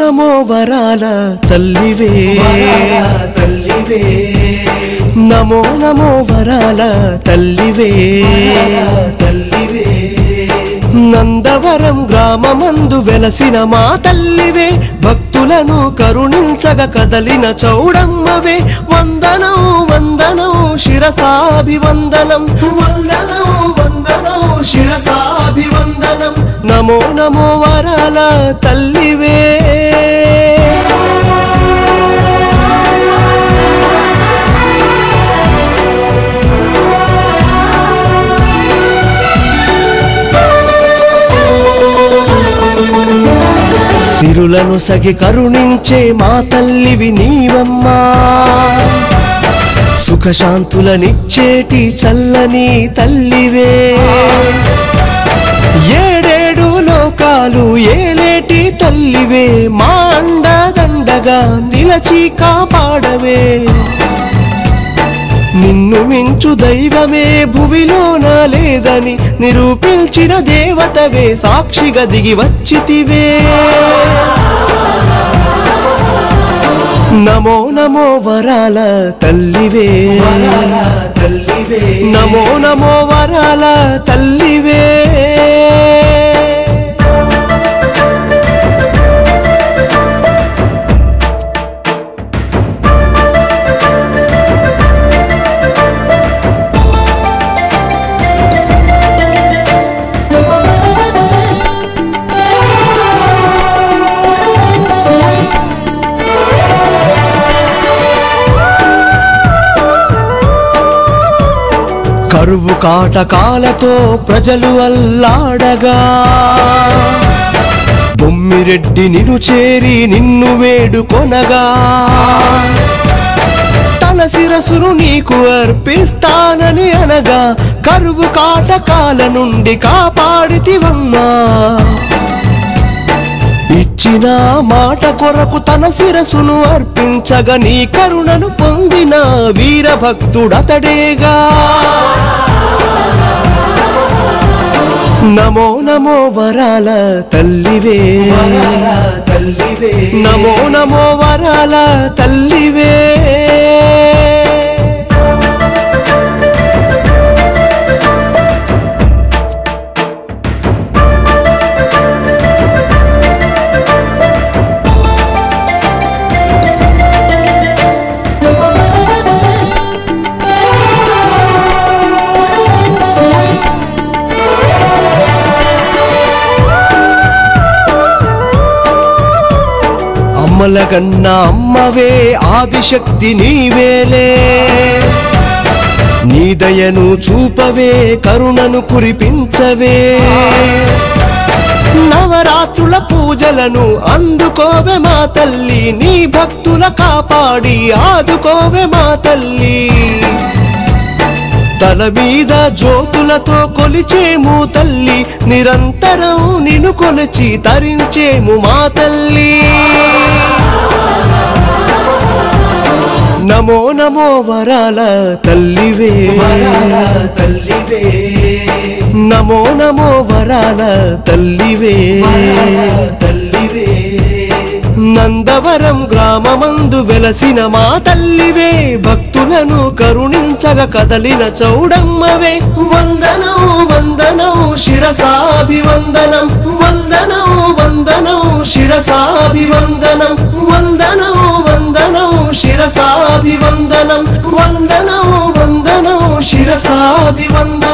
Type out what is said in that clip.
నమో వరాల తల్లివే తల్లివే నమో నమో వరాల తల్లివే తల్లివే నందవరం గ్రామమందు వెలసిన మా తల్లివే భక్తులను కరుణించగ కదలిన చౌడమ్మవే వందనం వందనం శిరసాభివందనం వందనం వందనం శిరసాభివందనం నమో నమో వరాల తల్లివే సిరులను సగి కరుణించే మా తల్లివి నీవమ్మా సుఖశాంతులనిచ్చేటి చల్లని తల్లివే ఏడేడు లోకాలు ఏలేటి తల్లివే మా అండదండగా నిలచి కాపాడవే నిన్ను మించు దైవమే భువిలోన లేదని నిరూపించిన దేవతవే సాక్షిగా దిగి వచ్చితివే నమో నమో వరాల తల్లివే తల్లివే నమో నమో వరాల తల్లివే కరువు కాటకాలతో ప్రజలు అల్లాడగా బొమ్మిరెడ్డి నిను చేరి నిన్ను వేడుకొనగా తన శిరసును నీకు అర్పిస్తానని అనగా కరువు కాటకాల నుండి కాపాడితివమ్మా ఇచ్చిన మాట కొరకు తన శిరసును అర్పించగా నీ కరుణను పొందిన వీరభక్తుడతడేగా నమో నమో వరాల తల్లివే తల్లివే నమో నమో వరాల తల్లివే అమ్మల కన్నా అమ్మవే ఆదిశక్తి నీవేలే నీ దయను చూపవే కరుణను కురిపించవే నవరాత్రుల పూజలను అందుకోవే మా తల్లి నీ భక్తుల కాపాడి ఆదుకోవే మా తల్లి తల మీద జ్యోతులతో కొలిచేము తల్లి నిరంతరం నిన్ను కొలిచి తరించేము మా తల్లి నమో నమో వరాల తల్లివే తల్లివే నమో నమో వరాల తల్లివే తల్లివే నందవరం గ్రామమందు వెలసిన మా తల్లివే భక్తులను కరుణించగ కదలిన చౌడమ్మవే వందనం వందనం శిరసాభివందనం వందనం వందనం శిరసాభివందనం వందనం వందనం శిరసాభివందనం వందనం వందనం శిరసాభివందనం